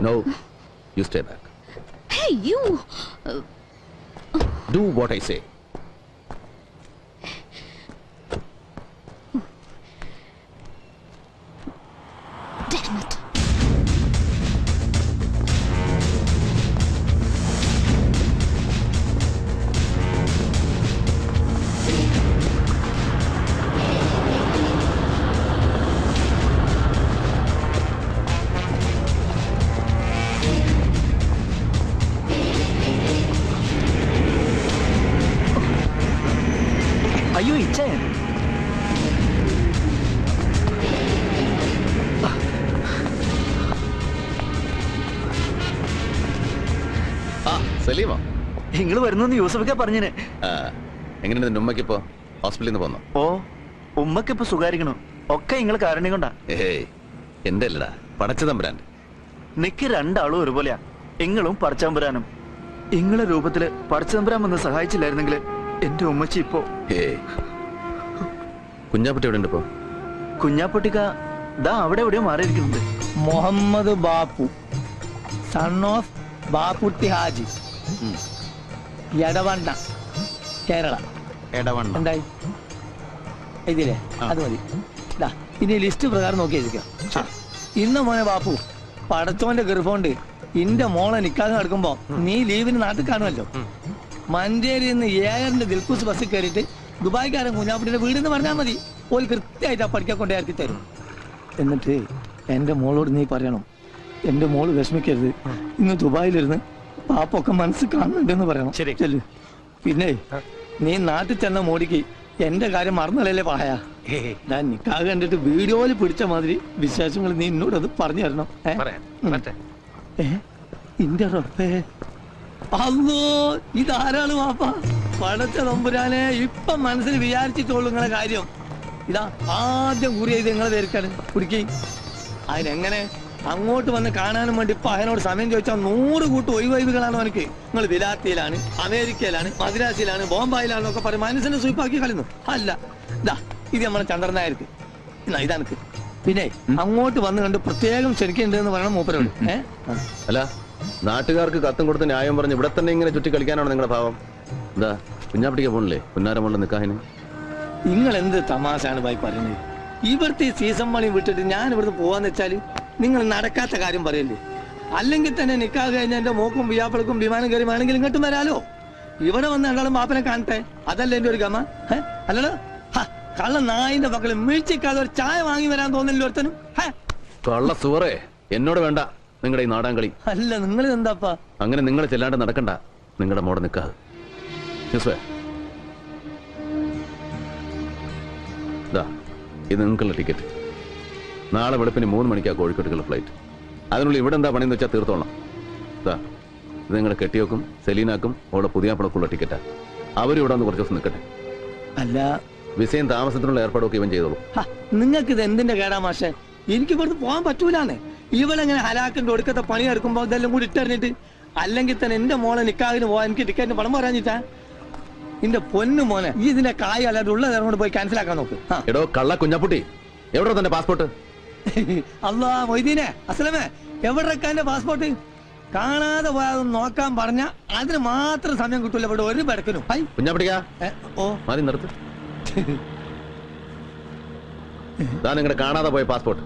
No you stay back Hey, you! Uh, do what I say damn it. അയ്യോ ഇച്ചേ ആ സലീമോ നിങ്ങൾ വരുന്നെന്ന് യൂസഫിക്ക പറഞ്ഞിന് ആ, എങ്ങനെയുണ്ട് നിന്റെ ഉമ്മയ്ക്കിപ്പോ ഹോസ്പിറ്റലിൽ നിന്ന് പോന്നോ ഓ ഉമ്മക്ക് ഇപ്പൊ സുഖാരിക്കണു ഒക്കെ നിങ്ങൾ കാരണം കൊണ്ടാ ഏയ് എന്റെ അല്ലടാ പടച്ച തമ്പുരാൻ നിക്ക് രണ്ടാളും ഒരുപോലെയാ ഇങ്ങളും പടച്ചമ്പുരാനും ഇങ്ങളെ രൂപത്തില് പടച്ചമ്പുരാൻ വന്ന് സഹായിച്ചില്ലായിരുന്നെങ്കിൽ എന്റെ ഉമ്മച്ചി ഇപ്പോ ഏയ് കുഞ്ഞാപ്പുട്ടി എവിടെ ഉണ്ട് ഇപ്പോ കുഞ്ഞാപ്പൊട്ടിക്ക ദാ അവിടെ എവിടെയോ മാറിയിരിക്കുന്നുണ്ട് മുഹമ്മദ് ബാപ്പു സൺ ഓഫ് ബാപ്പുട്ടി ഹാജി എടവണ്ണ കേരള എടവണ്ണ എന്തായി ഇതില്ലേ അത് മതി ദാ, ഇനി ലിസ്റ്റ് പ്രകാരം നോക്കി എഴുതിക്കാം ഇന്ന് മോനെ ബാപ്പു പടച്ചോന്റെ ഗർഭമുണ്ട് ഇന്റെ മോളെ നിക്കാതെ നടക്കുമ്പോ നീ ലീവിന് നാട്ടിൽ കാണുമല്ലോ മഞ്ചേരിയിൽ നിന്ന് ഏഴറിന്റെ ദിൽക്കൂസ് ബസ്സിൽ കയറിയിട്ട് ദുബായ്ക്കാരൻ കുഞ്ഞാപ്പിട്ടിയുടെ വീടെന്ന് പറഞ്ഞാൽ മതി ഓൽ കൃത്യമായിട്ട് ആ പഠിക്കാൻ കൊണ്ടേ ഇറക്കി തരും എന്നിട്ട് എന്റെ മോളോട് നീ പറയണം എന്റെ മോള് വിഷമിക്കരുത് ഇന്ന് ദുബായിലിരുന്ന് പാപ്പൊക്കെ മനസ്സ് കാണുന്നുണ്ടെന്ന് പറയണം ശരി. ചെല്ല് പിന്നെ നീ നാട്ടിൽ ചെന്ന മോടിക്ക് എന്റെ കാര്യം മറന്നല്ലേ പായ ഞാൻ നിക്കാഹ് കണ്ടിട്ട് വീഡിയോയിൽ പിടിച്ച മാതിരി വിശേഷങ്ങൾ നീ എന്നോട് അത് പറഞ്ഞു തരണം ഏ? ഉം. ഏ? ഇന്റെ റബ്ബേ അല്ലോ ഇതാരാണ് വാപ്പ പടച്ച തമ്പുരാനെ ഇപ്പൊ മനസ്സിൽ വിചാരിച്ചിട്ടുള്ളൂ നിങ്ങളെ കാര്യം ഇതാ ആദ്യം കുറി ചെയ്ത് നിങ്ങളെ പേരിക്കാണ് കുടിക്കി അതിനെങ്ങനെ അങ്ങോട്ട് വന്ന് കാണാനും വേണ്ടി ഇപ്പൊ അതിനോട് സമയം ചോദിച്ചാൽ നൂറ് കൂട്ട് ഒഴിവൈവുകളാണ് എനിക്ക് നിങ്ങൾ വിലാത്തിയിലാണ് അമേരിക്കയിലാണ് മദ്രാസിലാണ് ബോംബായിലാണെന്നൊക്കെ പറയും മനസ്സിനെ സൂപ്പാക്കി കളയുന്നു അല്ല ഇതാ ഇത് നമ്മളെ ചന്ദ്രനായർക്ക് എന്നാ ഇതാനക്ക് പിന്നെ അങ്ങോട്ട് വന്ന് കണ്ട് പ്രത്യേകം ക്ഷണിക്കുന്നുണ്ട് എന്ന് പറയണം മൂപ്പരോട് ഏഹ് അല്ല നാട്ടുകാർക്ക് കത്തും കൊടുത്ത് ന്യായം പറഞ്ഞ് ഇവിടെ തന്നെ ഇങ്ങനെ ചുറ്റി കളിക്കാനാണ് നിങ്ങളുടെ ഭാവം എന്താ കുഞ്ഞാപ്പിട്ടിക്ക് പോണില്ലേ പുന്നാരമുള്ള നിക്കാഹിന് നിങ്ങൾ എന്ത് തമാശാണ് ഭായി പറയുന്നത് ഇവിടുത്തെ ഈ സീസൺ മണി വിട്ടിട്ട് ഞാൻ ഇവിടുന്ന് പോവാന്ന് വെച്ചാല് നിങ്ങൾ നടക്കാത്ത കാര്യം പറയല്ലേ അല്ലെങ്കിൽ തന്നെ നിക്കാഹ് കഴിഞ്ഞ എന്റെ മോക്കും വിയാപ്പിളക്കും വിമാനം കയറി വേണമെങ്കിൽ ഇങ്ങോട്ടും വരാലോ ഇവിടെ വന്ന് രണ്ടാളും മാപ്പനെ കാണട്ടെ അതല്ലേ എന്റെ ഒരു ഗമ ഏ? അല്ലല്ലോ ഹ, കള്ള നായിന്റെ മക്കള് വീഴ്ചക്കാതെ ഒരു ചായ വാങ്ങി വരാൻ തോന്നില്ല ഒരുത്തനും ഹേ? കള്ള സുവറേ എന്നോട് വേണ്ട നിങ്ങളുടെ ഈ നാടാൻ കളി അല്ല നിങ്ങൾ എന്താപ്പാ അങ്ങനെ നിങ്ങൾ ചെല്ലാണ്ട് നടക്കണ്ട നിങ്ങളുടെ മോടെ നിക്കാഹ് യൂസുഫേ. ദാ ഇത് നിങ്ങൾക്കുള്ള ടിക്കറ്റ് നാളെ വെളുപ്പിന് മൂന്ന് മണിക്കാ കോഴിക്കോട്ടേക്കുള്ള ഫ്ലൈറ്റ് അതിനുള്ളിൽ ഇവിടെ എന്താ പണിയെന്ന് വെച്ചാൽ തീർത്തോണം ദാ ഇത് നിങ്ങളുടെ കെട്ടിയോക്കും സെലീനാക്കും അവളുടെ പുതിയ പണക്കുള്ള ടിക്കറ്റാ അവരും ഇവിടെ വന്ന് കുറച്ച് ദിവസം നിൽക്കട്ടെ അല്ല വിസയും താമസത്തിനുള്ള ഏർപ്പാടൊക്കെ ഇവൻ ചെയ്തോളൂ നിങ്ങൾക്ക് ഇത് എന്തിന്റെ കേടാ മാഷെ എനിക്ക് ഇവിടുന്ന് പോകാൻ പറ്റൂലാന്നേ ഇവളെങ്ങനെ ഹലാക്കിന്റെ ഒടുക്കത്തെ പണി എടുക്കുമ്പോ ഇതെല്ലാം കൂടി ഇട്ടെറിഞ്ഞിട്ട് അല്ലെങ്കിൽ തന്നെ എന്റെ മോളെ നിക്കാഹിന് പോവാൻ എനിക്ക് ടിക്കറ്റിന് പണം പറയാഞ്ഞിട്ടാ എന്റെ പൊന്നു മോനെ ഈ ഇതിന്റെ കായ് അല്ലാതെ ഉള്ളത് കൊണ്ട് പോയി ക്യാൻസൽ ആക്കാൻ നോക്ക് ആ. എടോ കള്ള കുഞ്ഞാപ്പുട്ടി എവിടെ തന്റെ പാസ്പോർട്ട് അല്ലാ മൊയ്തീനെ അസലമേ എവിടെക്കാന്റെ പാസ്പോർട്ട് കാണാതെ പോയാൽ നോക്കാൻ പറഞ്ഞ അതിന് മാത്രം സമയം കിട്ടൂല ഇവിടെ ഒരു പെടക്കിനും ഹൈ കുഞ്ഞാപ്പുട്ടിക്കാ ഏ, ഓ മതി നിർത്ത് ഇതാ നിങ്ങളുടെ കാണാതെ പോയ പാസ്പോർട്ട്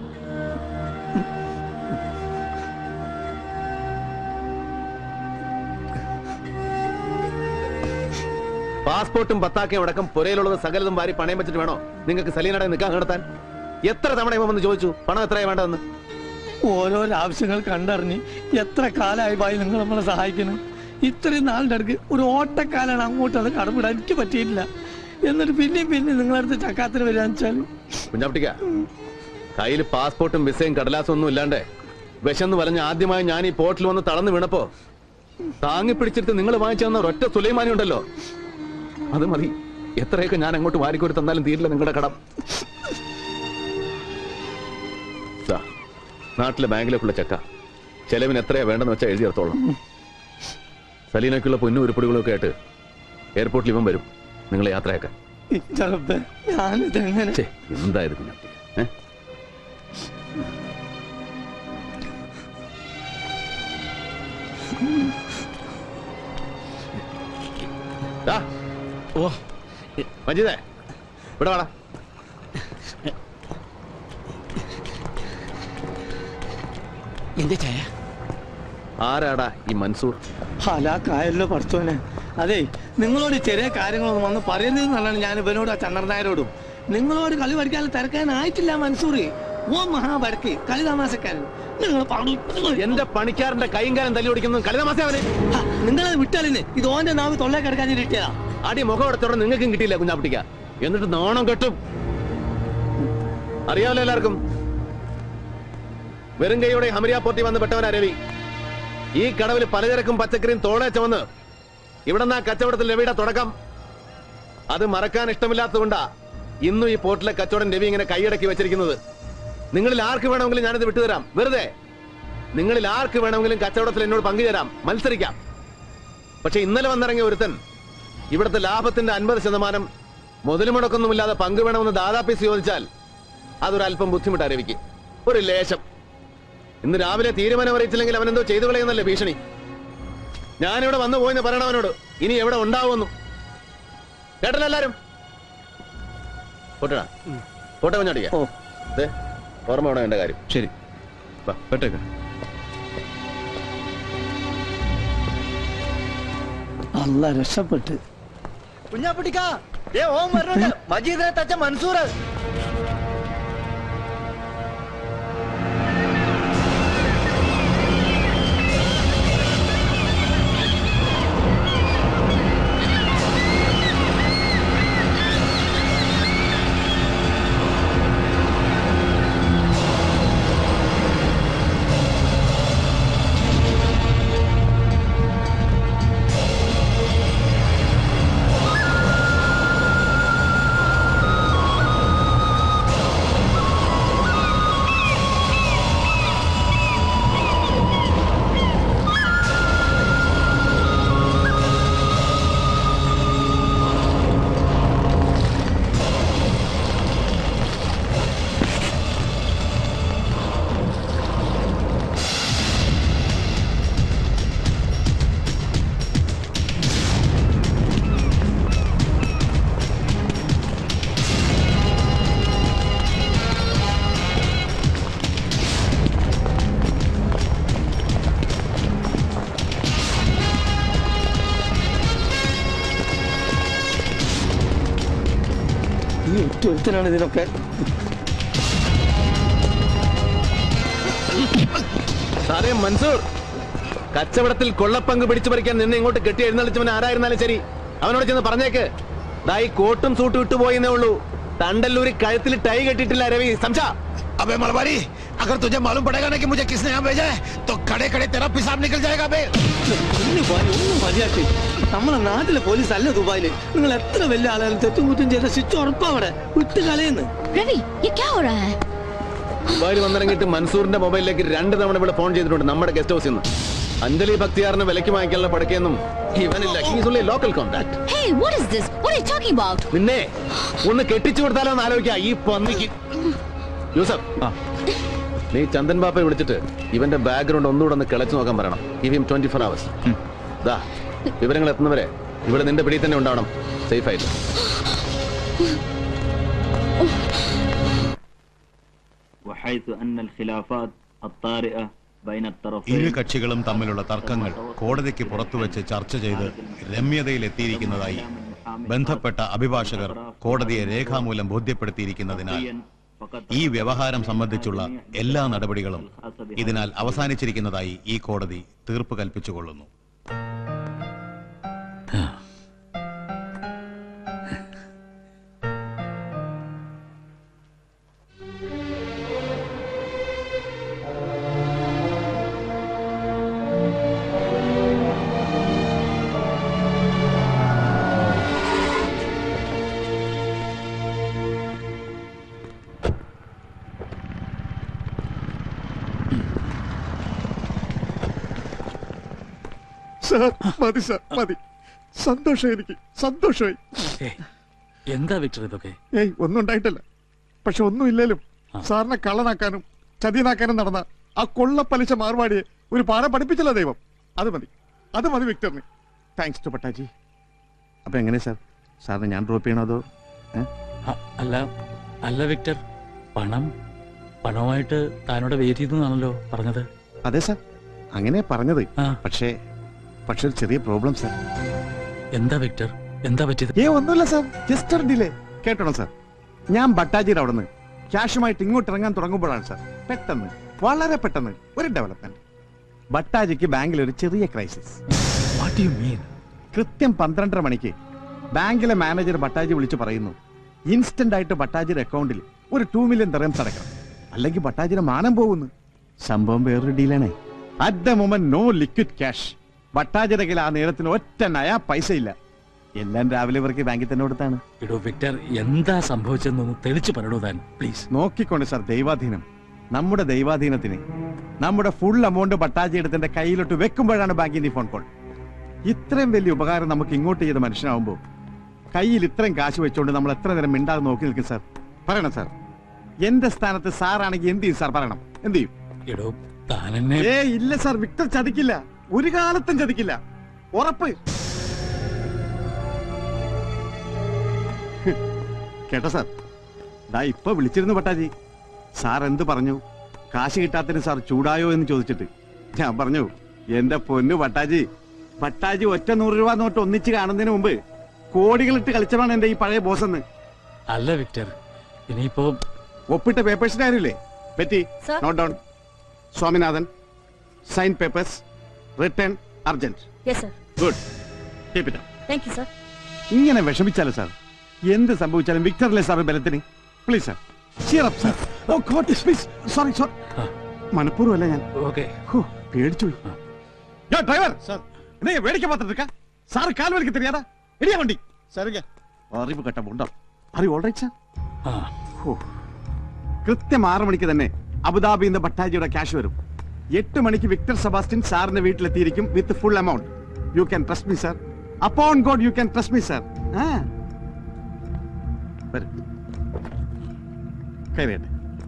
പാസ്പോർട്ടും പത്താക്കയും അടക്കം പുരയിലുള്ളത് സകലതും വാരി പണയം വെച്ചിട്ട് വേണോ നിങ്ങൾക്ക് സലീനടെ നിൽക്കാൻ നടത്താൻ എത്ര തവണ ഇവൻ വന്ന് ചോദിച്ചു പണം എത്രയാ വേണ്ടതെന്ന് ഓരോരോ ആവശ്യങ്ങൾ കണ്ടറിഞ്ഞ് എത്ര കാലമായി ബായി നിങ്ങൾ നമ്മളെ സഹായിക്കുന്നു ഇത്രയും നാളിന്റെ അടുക്ക് ഒരു ഓട്ടക്കാലാണ് അങ്ങോട്ട് അത് കടമിടാൻ എനിക്ക് പറ്റിയിട്ടില്ല എന്നിട്ട് പിന്നെയും പിന്നെ നിങ്ങളടുത്ത് ചക്കാത്തിന് വരികയെന്ന് വെച്ചാൽ കുഞ്ഞാപ്പട്ടിക്ക കയ്യിൽ പാസ്പോർട്ടും വിസയും കടലാസും ഒന്നും ഇല്ലാണ്ട് വിശന്ന് വലഞ്ഞ് ആദ്യമായി ഞാൻ ഈ പോർട്ടിൽ വന്ന് തളർന്നു വീണപ്പോ താങ്ങി പിടിച്ചിട്ട് നിങ്ങൾ വാങ്ങിച്ചു തന്ന ഒരൊറ്റ സുലൈമാനി ഉണ്ടല്ലോ അത് മതി എത്രയൊക്കെ ഞാൻ അങ്ങോട്ട് വാരിക്കോരി തന്നാലും തീരില്ല നിങ്ങളുടെ കടം ദാ, നാട്ടിലെ ബാങ്കിലേക്കുള്ള ചെക്ക ചെലവിന് എത്രയാ വേണ്ടെന്ന് വെച്ചാൽ എഴുതി എടുത്തോളാം സലീനയ്ക്കുള്ള പൊന്നും ഉരുപ്പടികളൊക്കെ ആയിട്ട് എയർപോർട്ടിൽ ഇവൻ വരും നിങ്ങളെ യാത്രയാക്കാൻ ചെറുപ്പേ ഞാനിതെങ്ങനെ ഛേ, എന്തായത് കുഞ്ഞാപ്പി ഏ മജീദേ ഇവിടെ വാടാ എന്റെ ചായ ആരാടാ ഈ മൻസൂർ ഹലാക്കായല്ലോ പഠിച്ചോനെ അതെ നിങ്ങളോട് ചെറിയ കാര്യങ്ങളൊന്നും വന്ന് പറയുന്നത് നല്ലതാണ് ഞാൻ ഇവനോട് ആ ചന്ദ്രനായരോടും നിങ്ങളോട് കളി പഠിക്കാൻ തിരക്കാനായിട്ടില്ല മൻസൂറി ഓ മഹാപരക്ക് കളി തമാശക്കാരൻ നിങ്ങൾ പാടു എന്റെ പണിക്കാരന്റെ കൈയും കാലം തല്ലി ഓടിക്കുന്നത് കളിതമാസ അവന് നിങ്ങളത് വിട്ടാലിന് ഇത് ഓന്റെ നാവ് തൊള്ള കിടക്കാൻ കിട്ടിയതാ അടി മുഖം എടുത്തോടെ നിങ്ങൾക്കും കിട്ടിയില്ല കുഞ്ഞാപ്പിട്ടിക്ക എന്നിട്ട് നാണം കെട്ടും അറിയാമല്ലോ എല്ലാവർക്കും വെറും കൈയോടെ ഹമരിയ പോർട്ടി വന്ന് പെട്ടവനാ രവി ഈ കടവിൽ പലചരക്കും പച്ചക്കറിയും തോളെ ചുമന്ന് ഇവിടെ നിന്നാ കച്ചവടത്തിൽ രവിയുടെ തുടക്കം അത് മറക്കാൻ ഇഷ്ടമില്ലാത്തതുകൊണ്ടാ ഇന്നും ഈ പോർട്ടിലെ കച്ചവടം രവി ഇങ്ങനെ കൈയടക്കി വെച്ചിരിക്കുന്നത് നിങ്ങളിൽ ആർക്ക് വേണമെങ്കിലും ഞാനിത് വിട്ടുതരാം വെറുതെ നിങ്ങളിൽ ആർക്ക് വേണമെങ്കിലും കച്ചവടത്തിൽ എന്നോട് പങ്കുചേരാം മത്സരിക്കാം പക്ഷെ ഇന്നലെ വന്നിറങ്ങിയ ഒരുത്തൻ ഇവിടുത്തെ ലാഭത്തിന്റെ അൻപത് ശതമാനം മുതൽ മുടക്കൊന്നുമില്ലാതെ പങ്ക് വേണമെന്ന് ദാദാപ്പീസ് ചോദിച്ചാൽ അതൊരല്പം ബുദ്ധിമുട്ടാ രവിക്ക് ഒരു ലേശം ഇന്ന് രാവിലെ തീരുമാനം അറിയിച്ചില്ലെങ്കിൽ അവൻ എന്തോ ചെയ്തു കളയുന്നല്ലേ ഭീഷണി ഞാനിവിടെ വന്നു പോയെന്ന് പറയണം അവനോട് ഇനി എവിടെ ഉണ്ടാവുമെന്നു കേട്ടല്ലോ എല്ലാരും പൊട്ടടാ പൊട്ട കുഞ്ഞാടിക്ക ഓ ദേ, ഓർമ്മ വേണം എന്റെ കാര്യം ശരി വാ, പെട്ടേക്ക് അല്ല രക്ഷപ്പെട്ട് കുഞ്ഞാപ്പിട്ടിക്കാ ഏ ഓം വരുന്നുണ്ട് മജീദിനെ തച്ച മൻസൂർ ഈ ഒറ്റ ഒരുത്തനാണ് ഇതിനൊക്കെ സാറേ മൻസൂർ കച്ചവടത്തിൽ കൊള്ളപ്പങ്ക് പിടിച്ചു പറിക്കാൻ നിന്നെ ഇങ്ങോട്ട് കെട്ടി എഴുന്നള്ളിച്ചവൻ ആരായിരുന്നാലും ശരി അവനോട് ചെന്ന് പറഞ്ഞേക്ക് ദാ ഈ കോട്ടും സൂട്ടും ഇട്ടു പോയെന്നേ ഉള്ളൂ തണ്ടല്ലൂരി കഴുത്തിൽ ടൈ കെട്ടിട്ടില്ല രവി സംശ अबे मलबारी अगर तुझे मालूम पड़ेगा ना कि मुझे किसने यहाँ भेजा है तो खड़े खड़े तेरा पिसाब निकल जाएगा बे ഒന്ന് പോയി, ഒന്ന് മതിയാക്കി നമ്മളെ നാട്ടിലെ പോലീസ് അല്ല ദുബായില് നിങ്ങൾ എത്ര വലിയ ആളായാലും തെറ്റും കുറ്റും ചെയ്ത ശിക്ഷ ഉറപ്പാ അവിടെ വിട്ട് കളയുന്നു रवि ये क्या हो रहा है ദുബായിൽ വന്നിറങ്ങിയിട്ട് മൻസൂറിന്റെ മൊബൈലിലേക്ക് രണ്ട് തവണ ഇവിടെ ഫോൺ ചെയ്തിട്ടുണ്ട് നമ്മുടെ ഗസ്റ്റ് ഹൗസിൽ നിന്ന് അഞ്ജലി ഭക്തിയാറിന് വിലക്ക് വാങ്ങിക്കാനുള്ള പടക്കെയൊന്നും ഇവനില്ല he's only local contact Hey, what is this? What are you talking about? നിന്നെ ഒന്ന് കെട്ടിച്ചു കൊടുത്താലോ എന്ന് ആലോചിക്കാം ഈ പന്നിക്ക് യൂസഫ് നീ ചന്ദൻ ബാപ്പയെ വിളിച്ചിട്ട് ഇവന്റെ ബാക്ക്ഗ്രൗണ്ട് ഒന്നുകൂടെ ഒന്ന് കിളച്ചു നോക്കാൻ പറയണം give him twenty four hours ദാ വിവരങ്ങൾ എത്തുന്നവരെ ഇവിടെ നിന്റെ പിടിയിൽ തന്നെ ഉണ്ടാവണം സേഫ് ആയിട്ട് وحيث أن الخلافات الطارئة بين الطرفين ഇരു കക്ഷികളും തമ്മിലുള്ള തർക്കങ്ങൾ കോടതിക്ക് പുറത്തുവച്ച് ചർച്ച ചെയ്ത് രമ്യതയിലെത്തിയിരിക്കുന്നതായി ബന്ധപ്പെട്ട അഭിഭാഷകർ കോടതിയെ രേഖാമൂലം ബോധ്യപ്പെടുത്തിയിരിക്കുന്നതിനാൽ ഈ വ്യവഹാരം സംബന്ധിച്ചുള്ള എല്ലാ നടപടികളും ഇതിനാൽ അവസാനിച്ചിരിക്കുന്നതായി ഈ കോടതി തീർപ്പ് കൽപ്പിച്ചുകൊള്ളുന്നു സാർ മതി സാർ മതി സന്തോഷം എനിക്ക് സന്തോഷമായി എന്താ വിക്ടർ ഇതൊക്കെ ഏയ് ഒന്നും ഉണ്ടായിട്ടില്ല പക്ഷെ ഒന്നും ഇല്ലേലും സാറിനെ കള്ളനാക്കാനും ചതിയനാക്കാനും നടന്ന ആ കൊള്ള പലിശ മാർവാടിയെ ഒരു പാഠം പഠിപ്പിച്ചല്ലോ ദൈവം അത് മതി അത് മതി വിക്ടറിന് താങ്ക്സ് ടു പട്ടാജി അപ്പൊ എങ്ങനെ സാർ സാറിനെ ഞാൻ ഡ്രോപ്പ് ചെയ്യണോ അതോ ഏ? അ- അല്ല അല്ല വിക്ടർ പണം പണവുമായിട്ട് താനോട് വെയിറ്റ് ചെയ്തെന്നാണല്ലോ പറഞ്ഞത് അതെ സാർ അങ്ങനെ പറഞ്ഞത് ആ പക്ഷേ പക്ഷെ ഒരു ചെറിയ പ്രോബ്ലം സാർ എന്താ വിക്ടർ എന്താ പറ്റിയത് ഏ ഒന്നുമില്ല സാർ ജസ്റ്റ് ഒരു ഡിലേ കേട്ടോണം സാർ ഞാൻ ബട്ടാജിയുടെ അവിടെ നിന്ന് ക്യാഷുമായിട്ട് ഇങ്ങോട്ട് ഇറങ്ങാൻ തുടങ്ങുമ്പോഴാണ് സാർ പെട്ടെന്ന് വളരെ പെട്ടെന്ന് ഒരു ഡെവലപ്മെന്റ് ബട്ടാജിക്ക് ബാങ്കിൽ ഒരു ചെറിയ ക്രൈസിസ് വാട്ട് യു മീൻ കൃത്യം പന്ത്രണ്ടര മണിക്ക് ബാങ്കിലെ മാനേജർ ബട്ടാജി വിളിച്ചു പറയുന്നു ഇൻസ്റ്റന്റ് ആയിട്ട് ബട്ടാജിയുടെ അക്കൗണ്ടിൽ ഒരു ടൂ മില്യൺ ദറംസ് അടക്കണം അല്ലെങ്കിൽ ബട്ടാജിയുടെ മാനം പോകുന്നു സംഭവം വേറൊരു ഡീലാണേ at the moment no liquid cash ബട്ടാജിയുടെ കയ്യിൽ ആ നേരത്തിന് ഒറ്റ നയാ പൈസ ഇല്ല എല്ലാം രാവിലെ ഇവർക്ക് ബാങ്കിൽ തന്നെ കൊടുത്താണ് ഇടോ വിക്ടർ എന്താ സംഭവിച്ചെന്നൊന്ന് തെളിച്ചു പറയണോ താൻ പ്ലീസ് നോക്കിക്കൊണ്ട് സാർ ദൈവാധീനം നമ്മുടെ ദൈവാധീനത്തിന് നമ്മുടെ ഫുൾ എമൗണ്ട് ബട്ടാജി എടുത്തിന്റെ കയ്യിലോട്ട് വെക്കുമ്പോഴാണ് ബാങ്കിൽ നിന്ന് ഈ ഫോൺ കോൾ ഇത്രയും വലിയ ഉപകാരം നമുക്ക് ഇങ്ങോട്ട് ചെയ്ത മനുഷ്യനാവുമ്പോൾ കയ്യിൽ ഇത്രയും കാശ് വെച്ചുകൊണ്ട് നമ്മൾ എത്ര നേരം മിണ്ടാതെ നോക്കി നിൽക്കും സാർ പറയണം സാർ എന്റെ സ്ഥാനത്ത് സാറാണെങ്കിൽ എന്ത് ചെയ്യും സാർ പറയണം എന്ത് ചെയ്യും ഇടോ താൻ എന്നെ ഏ ഇല്ല സാർ വിക്ടർ ചതിക്കില്ല ഒരു കാലത്തും ചതിക്കില്ല ഉറപ്പ് ഹ്, കേട്ടോ സാർ ദാ ഇപ്പൊ വിളിച്ചിരുന്നു പട്ടാജി സാർ എന്ത് പറഞ്ഞു കാശ് കിട്ടാത്തതിന് സാർ ചൂടായോ എന്ന് ചോദിച്ചിട്ട് ഞാൻ പറഞ്ഞു എന്റെ പൊന്നു പട്ടാജി പട്ടാജി ഒറ്റ നൂറ് രൂപ നോട്ട് ഒന്നിച്ച് കാണുന്നതിന് മുമ്പ് കോടികളിട്ട് കളിച്ചതാണ് എന്റെ ഈ പഴയ ബോസ് എന്ന് അല്ല വിക്ടർ ഇനിയിപ്പോ ഒപ്പിട്ട പേപ്പേഴ്സിന്റെ കാര്യമില്ലേ പറ്റി Sir. Note down Swaminathan sign papers return urgent yes sir good keep it thank you sir ഇങ്ങനെ വിഷമിച്ചാലോ സാർ എന്ത് സംഭവിച്ചാലും വിക്ടറിലെ സാർ ബലത്തിന് please sir cheer up sir oh God please sorry sorry ആ. മനഃപൂർവ്വമല്ല ഞാൻ ഓക്കെ ഹോ, പേടിച്ചു പോയി യോ ഡ്രൈവർ സാർ നീ വേടിക്കാൻ பார்த்துட்டு இருக்க சார் கால் வலிக்க தெரியாதா இடியா வண்டி சரிங்க അറിവ് കെട്ട മുണ്ടോ അറി ഓൾറൈറ്റ് സാർ ആ ഹോ. കൃത്യം ആറ് മണിക്ക് തന്നെ അബുദാബിയിൽ നിന്ന് ഭട്ടാജിയുടെ ക്യാഷ് വരും എട്ട് മണിക്ക് വിക്ടർ സെബാസ്റ്റ്യൻ സാറിന്റെ വീട്ടിലെത്തിയിരിക്കും with full amount you can trust me sir upon God you can trust me sir കയറിയട്ടെ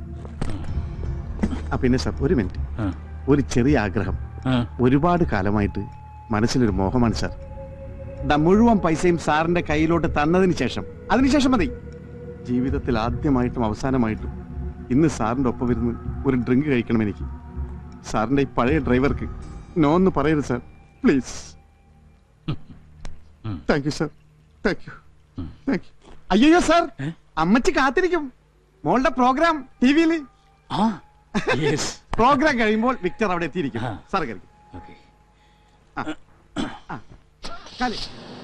ആ പിന്നെ സാർ ഒരു മിനിറ്റ് ആ, ഒരു ചെറിയ ആഗ്രഹം ആ. ഒരുപാട് കാലമായിട്ട് മനസ്സിലൊരു മോഹമാണ് സാർ ദാ മുഴുവൻ പൈസയും സാറിന്റെ കയ്യിലോട്ട് തന്നതിന് ശേഷം അതിനുശേഷം മതി ജീവിതത്തിൽ ആദ്യമായിട്ടും അവസാനമായിട്ടും ഇന്ന് സാറിന്റെ ഒപ്പം ഇരുന്ന് ഒരു ഡ്രിങ്ക് കഴിക്കണം എനിക്ക് സാറിന്റെ ഈ പഴയ ഡ്രൈവർക്ക് നോ എന്ന് പറയരുത് sir please thank you sir thank you thank you അയ്യോ സാർ ഏ? അമ്മച്ചി കാത്തിരിക്കും മോളുടെ പ്രോഗ്രാം ടി വിയിൽ ആ യെസ് പ്രോഗ്രാം കഴിയുമ്പോൾ വിക്ടർ അവിടെ എത്തിയിരിക്കും ആ. സാർ കഴിക്കും ഓക്കെ കാലി